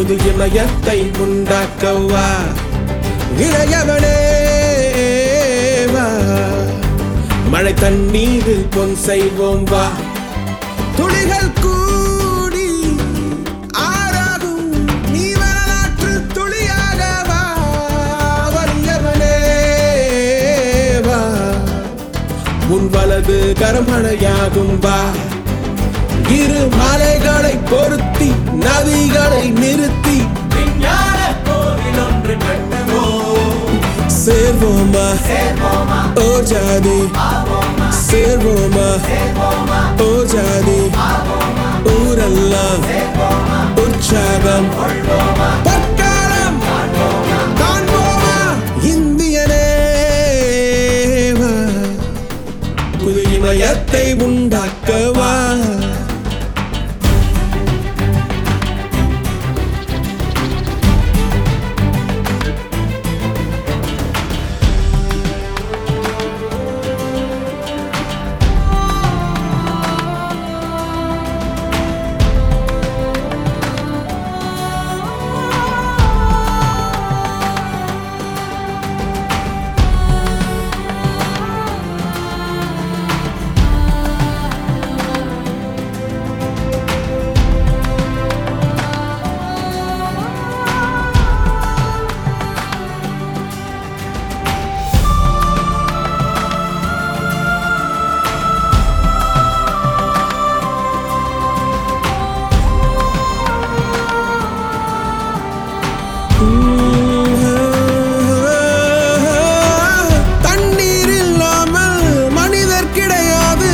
புது இமயத்தை உண்டாக்கவா இளையவனே வா மழை தண்ணீரில் பொன் செய்வோம் வா துளிகள் கூடி ஆறாகும் நீ வரலாற்று துளியாக வா வலியவனே வா உன் வலது கரமழையாகும் வா இரு மலைகளை பொருத்தி நதிகளை நிறுத்தி விஞ்ஞான கோவில் ஒன்று கட்டுவோம் சேர்வோமா சேர்வோமா ஓ ஜாதி ஆவோமா சேர்வோமா சேர்வோமா ஓ ஜாதி ஆவோமா ஊரெல்லாம் சேர்வோமா உற்சாகம் கொள்வோமா பொற்காலம் காண்போமா காண்போமா இந்தியனே வா. புது இமயத்தை உண்டாக்கவா தண்ணீர் இல்லாமல் மனிதர் கிடையாது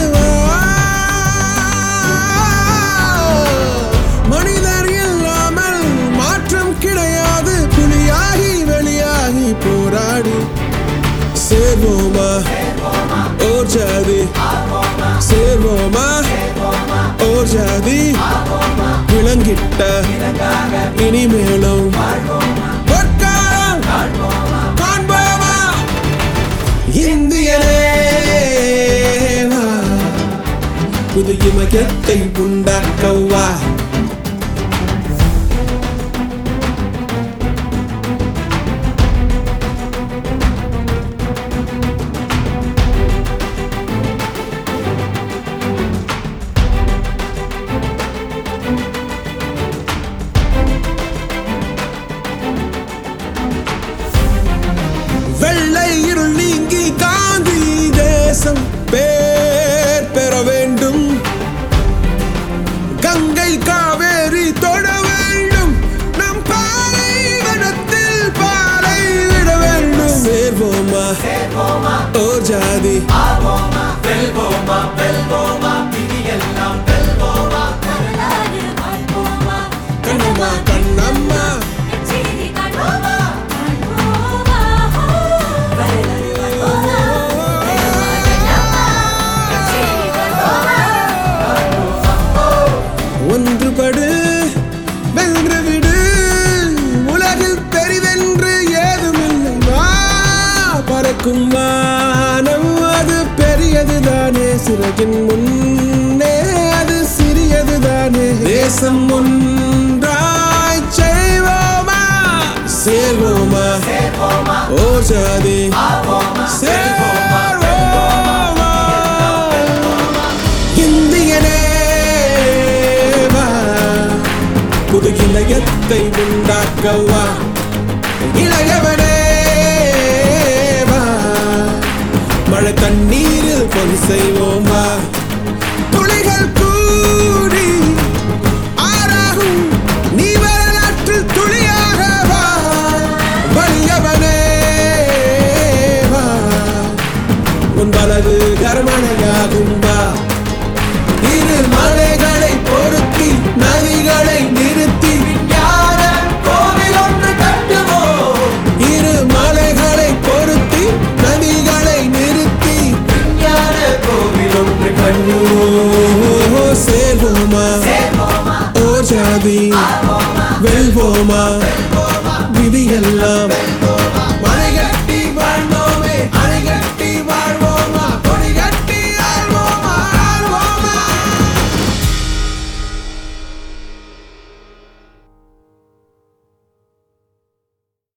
மனிதர் இல்லாமல் மாற்றம் கிடையாது புலியாகி வெளியாகி போராடி சேர்வோமா ஓர் ஜாதி சேர்வோமா ஓர் ஜாதி விளங்கிட்ட இனிமேலும் பொற்காலம் காண்போமா இந்தியனே வா. புது இமயத்தை உண்டாக்கவா வெள்ளை இருள் நீங்கி காந்தி தேசம் பேர் பெற வேண்டும் கங்கை காவேரி தொட வேண்டும் நம் பாலைவனத்தில் பாலை விட வேண்டும் சேர்வோமா சேர்வோமா ஓ ஜாதி ஆவோமா வெல்வோமா வெல்வோமா விதியெல்லாம் வெல்வோமா வரலாறு வாழ்வோமா கண்ணம்மா கண்ணம்மா செய்தி காண்போமா காண்போமா வரலாறு வாழ்வோமா கண்ணம்மா செய்தி காண்போமா ஒன்றுபடு வென்று விடு உலகில் பெரிதென்று ஏதுமில்லை வா பறக்கும் வானம் அது பெரியதுதானே சிறகின் முன்னே அது சிறியதுதானே தேசம் ஒன்றாய் செய்வோமா சேர்வோமா சேர்வோமா ஓ ஜாதி ஆவோமா சேர்வோமா இந்தியனே வா. புது இளையத்தை உண்டாக்கவா இளையவனே வா. மழை தண்ணீரில் பொன் செய்வோமா துளிகள் கூடி ஆறாகும் நீ வரலாற்றில் துளியாக வா வலியவனே வா உன் வலது கரமணையாகும் வா இரு மலைகளை பொருத்தி நதிகளை நிறுத்தி விஞ்ஞான கோவில் ஒன்று கட்டுவோம் இரு மலைகளை பொருத்தி நதிகளை நிறுத்தி விஞ்ஞான கோவில் ஒன்று ஓ, சேர்வோமா சேர்வோமா ஓ ஜாதி ஆவோமா வெல்வோமா வெல்வோமா விதியெல்லாம் வெல்வோமா